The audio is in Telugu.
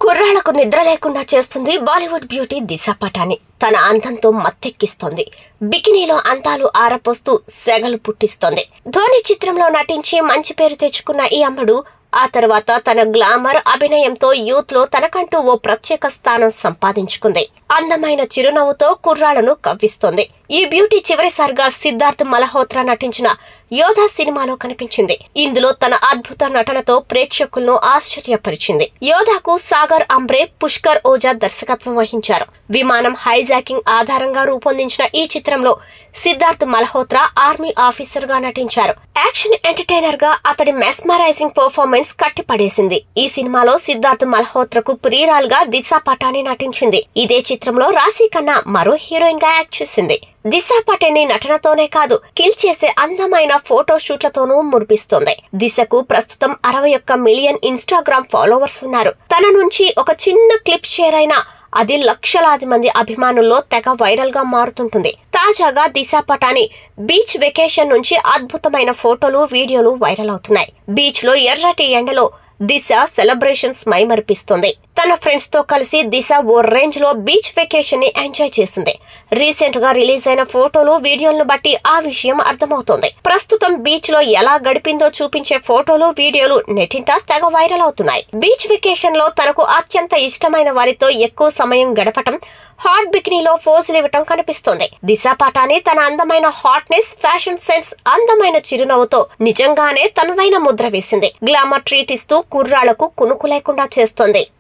కుర్రాళ్లకు నిద్ర లేకుండా చేస్తుంది బాలీవుడ్ బ్యూటీ దిశ పటాని తన అందంతో మత్తెక్కిస్తోంది బికినీలో అందాలు ఆరపోస్తూ సెగలు పుట్టిస్తోంది ధోని చిత్రంలో నటించి మంచి పేరు తెచ్చుకున్న ఈ అమ్మడు ఆ తర్వాత తన గ్లామర్ అభినయంతో యూత్ లో తనకంటూ ఓ ప్రత్యేక స్థానం సంపాదించుకుంది అందమైన చిరునవ్వుతో కుర్రాళ్లను కవ్విస్తోంది ఈ బ్యూటీ చివరిసారిగా సిద్ధార్థ్ మల్హోత్రా నటించిన యోధా సినిమాలో కనిపించింది ఇందులో తన అద్భుత నటనతో ప్రేక్షకులను ఆశ్చర్యపరిచింది యోధాకు సాగర్ అంబ్రే పుష్కర్ ఓజా దర్శకత్వం వహించారు విమానం హైజాకింగ్ ఆధారంగా రూపొందించిన ఈ చిత్రంలో సిద్ధార్థ్ మల్హోత్రా ఆర్మీ ఆఫీసర్ గా నటించారు యాక్షన్ ఎంటర్టైనర్ గా అతడి మెస్మరైజింగ్ పర్ఫార్మెన్స్ కట్టిపడేసింది ఈ సినిమాలో సిద్ధార్థ్ మల్హోత్రకు ప్రియురాలుగా దిశా పటాని నటించింది ఇదే చిత్రంలో రాశి ఖన్నా మరో హీరోయిన్ గా యాక్ట్ చేసింది దిశా పటేని నటనతోనే కాదు కిల్ చేసే అందమైన ఫోటో షూట్లతోనూ మురిపిస్తోంది దిశకు ప్రస్తుతం అరవై ఒక్క మిలియన్ ఇన్స్టాగ్రామ్ ఫాలోవర్స్ ఉన్నారు తన నుంచి ఒక చిన్న క్లిప్ షేర్ అయినా అది లక్షలాది మంది అభిమానుల్లో తెగ వైరల్ గా మారుతుంటుంది తాజాగా దిశా పటాని బీచ్ వెకేషన్ నుంచి అద్భుతమైన ఫోటోలు వీడియోలు వైరల్ అవుతున్నాయి బీచ్ లో ఎర్రటి ఎండలో దిశ సెలబ్రేషన్స్ మైమరిపిస్తుంది తన ఫ్రెండ్స్ తో కలిసి దిశ ఓ రేంజ్ లో బీచ్ వెకేషన్ ని ఎంజాయ్ చేసింది రీసెంట్ గా రిలీజ్ అయిన ఫోటోలు వీడియోలను బట్టి ఆ విషయం అర్థమవుతోంది ప్రస్తుతం బీచ్ లో ఎలా గడిపిందో చూపించే ఫోటోలు వీడియోలు నెటింట తెగ వైరల్ అవుతున్నాయి బీచ్ వెకేషన్ లో తనకు అత్యంత ఇష్టమైన వారితో ఎక్కువ సమయం గడపటం హాట్ బికినీలో ఫోజులు ఇవ్వటం కనిపిస్తోంది దిశా పటాని తన అందమైన హాట్నెస్ ఫ్యాషన్ సెన్స్ అందమైన చిరునవ్వుతో నిజంగానే తనదైన ముద్ర వేసింది గ్లామర్ ట్రీట్ ఇస్తూ కుర్రాళ్లకు కునుకు లేకుండా చేస్తోంది